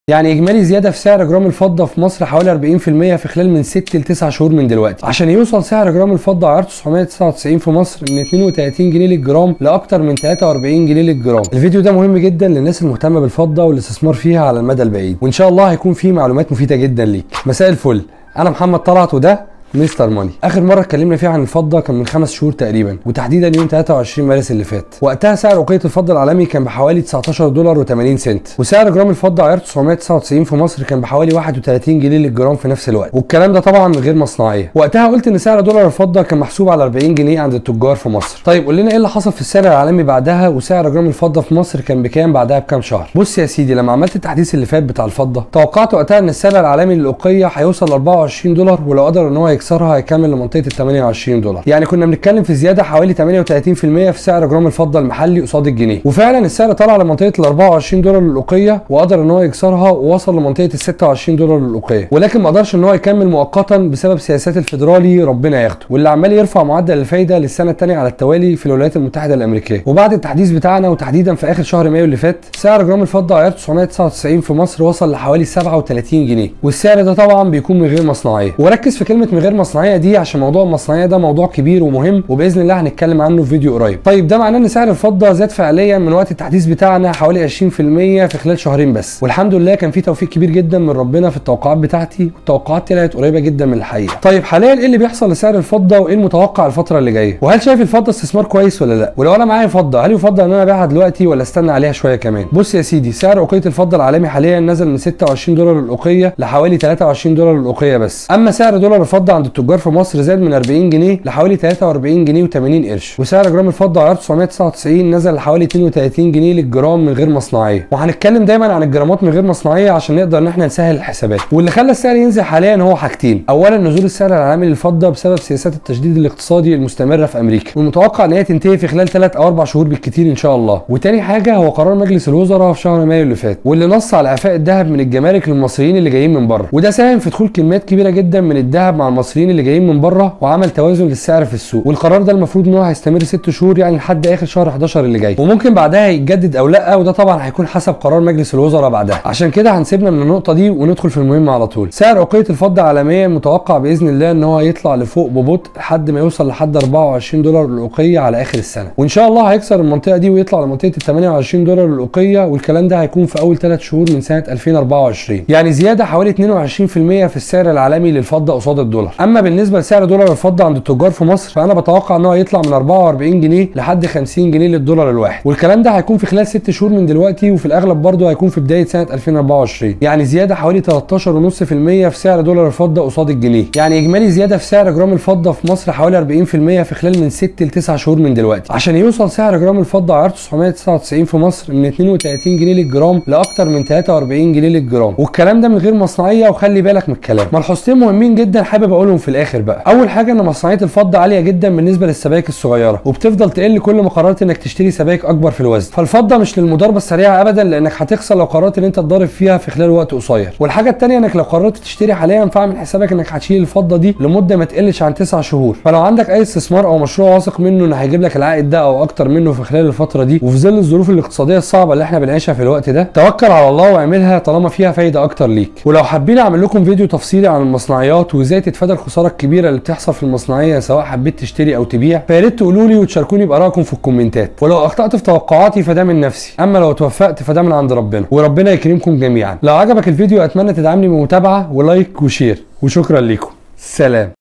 يعني اجمالي زياده في سعر جرام الفضه في مصر حوالي 40% في خلال من 6 ل 9 شهور من دلوقتي عشان يوصل سعر جرام الفضه عيار 999 في مصر من 32 جنيه للجرام لاكتر من 43 جنيه للجرام الفيديو ده مهم جدا للناس المهتمه بالفضه والاستثمار فيها على المدى البعيد وان شاء الله هيكون فيه معلومات مفيده جدا ليك مساء الفل انا محمد طلعت وده مستر ماني اخر مره اتكلمنا فيها عن الفضه كان من خمس شهور تقريبا وتحديدا يوم 23 مارس اللي فات وقتها سعر وقيه الفضه العالمي كان بحوالي 19 دولار و80 سنت وسعر جرام الفضه عيار 999 في مصر كان بحوالي 31 جنيه للجرام في نفس الوقت والكلام ده طبعا من غير مصنعيه وقتها قلت ان سعر دولار الفضه كان محسوب على 40 جنيه عند التجار في مصر طيب قول لنا ايه اللي حصل في السعر العالمي بعدها وسعر جرام الفضه في مصر كان بكام بعدها بكام شهر بص يا سيدي لما عملت التحديث اللي فات بتاع الفضه توقعت وقتها ان السعر العالمي للاوقيه هيوصل ل 24 دولار ولو قدر ان هو يكسرها هيكمل لمنطقه ال 28 دولار يعني كنا بنتكلم في زياده حوالي 38% في سعر جرام الفضه المحلي قصاد الجنيه وفعلا السعر طلع لمنطقه ال 24 دولار للاوقيه وقدر ان هو يكسرها ووصل لمنطقه ال 26 دولار للاوقيه ولكن ما قدرش ان هو يكمل مؤقتا بسبب سياسات الفيدرالي ربنا ياخده واللي عمال يرفع معدل الفايده للسنه الثانيه على التوالي في الولايات المتحده الامريكيه وبعد التحديث بتاعنا وتحديدا في اخر شهر مايو اللي فات سعر جرام الفضه عيار 999 في مصر وصل لحوالي 37 جنيه والسعر ده طبعا بيكون من غير مصنعيه وركز في كلمه من غير مصنعيه دي عشان موضوع المصنعيه ده موضوع كبير ومهم وباذن الله هنتكلم عنه في فيديو قريب طيب ده معناه ان سعر الفضه زاد فعليا من وقت التحديث بتاعنا حوالي 20% في خلال شهرين بس والحمد لله كان في توفيق كبير جدا من ربنا في التوقعات بتاعتي والتوقعات طلعت قريبه جدا من الحقيقه طيب حاليا ايه اللي بيحصل لسعر الفضه وايه المتوقع الفتره اللي جايه وهل شايف الفضه استثمار كويس ولا لا ولو انا معايا فضه هل يفضل ان انا ابيعها دلوقتي ولا استنى عليها شويه كمان بص يا سيدي سعر اوقيه الفضه العالمي حاليا نزل من 26 دولار للاوقيه لحوالي 23 دولار للاوقيه بس اما سعر دولار الفضه عند التجار في مصر زاد من 40 جنيه لحوالي 43 جنيه و80 قرش وسعر جرام الفضه عيار 999 نزل لحوالي 32 جنيه للجرام من غير مصنعيه وهنتكلم دايما عن الجرامات من غير مصنعيه عشان نقدر ان احنا نسهل الحسابات واللي خلى السعر ينزل حاليا هو حاجتين اولا نزول السعر العالمي للفضه بسبب سياسات التشديد الاقتصادي المستمره في امريكا والمتوقع ان هي تنتهي في خلال 3 او 4 شهور بالكثير ان شاء الله وتاني حاجه هو قرار مجلس الوزراء في شهر مايو اللي فات واللي نص على اعفاء الذهب من الجمارك للمصريين اللي جايين من بره وده ساهم في دخول كميات كبيره جدا من الذهب مع المصريين اللي جايين من بره وعمل توازن للسعر في السوق والقرار ده المفروض ان هو هيستمر 6 شهور يعني لحد اخر شهر 11 اللي جاي وممكن بعدها يتجدد او لا وده طبعا هيكون حسب قرار مجلس الوزراء بعدها عشان كده هنسيبنا من النقطه دي وندخل في المهم على طول سعر اوقيه الفضه عالميا متوقع باذن الله ان هو يطلع لفوق ببطء لحد ما يوصل لحد 24 دولار للاوقيه على اخر السنه وان شاء الله هيكسر المنطقه دي ويطلع لمنطقه ال 28 دولار للاوقيه والكلام ده هيكون في اول 3 شهور من سنه 2024 يعني زياده حوالي 22% في السعر العالمي للفضه قصاد الدولار اما بالنسبه لسعر دولار الفضه عند التجار في مصر فانا بتوقع ان هو يطلع من 44 جنيه لحد 50 جنيه للدولار الواحد والكلام ده هيكون في خلال 6 شهور من دلوقتي وفي الاغلب برضه هيكون في بدايه سنه 2024 يعني زياده حوالي 13.5% في سعر دولار الفضه قصاد الجنيه يعني اجمالي زياده في سعر جرام الفضه في مصر حوالي 40% في خلال من 6 ل 9 شهور من دلوقتي عشان يوصل سعر جرام الفضه عيار 999 في مصر من 32 جنيه للجرام لاكتر من 43 جنيه للجرام والكلام ده من غير مصنعيه وخلي بالك من الكلام ملحوظتين مهمين جدا حابب اقولهم في الاخر بقى اول حاجه ان مصنعيه الفضه عاليه جدا بالنسبه للسبائك الصغيره وبتفضل تقل كل ما قررت انك تشتري سبائك اكبر في الوزن فالفضه مش للمضاربه السريعه ابدا لانك هتخسر لو قررت ان انت تضارب فيها في خلال وقت قصير والحاجه الثانيه انك لو قررت تشتري حاليا فاعمل حسابك انك هتشيل الفضه دي لمده ما تقلش عن 9 شهور فلو عندك اي استثمار او مشروع واثق منه انه هيجيب لك العائد ده او اكتر منه في خلال الفتره دي وفي ظل الظروف الاقتصاديه الصعبه اللي احنا بنعيشها في الوقت ده توكل على الله واعملها طالما فيها فايده اكتر ليك ولو حابين اعمل لكم فيديو تفصيلي عن المصنعيات وازاي تتفادى الخساره الكبيره اللي بتحصل في المصنعيه سواء حبيت تشتري او تبيع فيا ريت تقولوا لي وتشاركوني بارائكم في الكومنتات ولو اخطات في توقعاتي فده من نفسي اما لو توفقت فده من عند ربنا وربنا يكرمكم جميعا لو عجبك الفيديو اتمنى تدعمني بمتابعه ولايك وشير وشكرا لكم سلام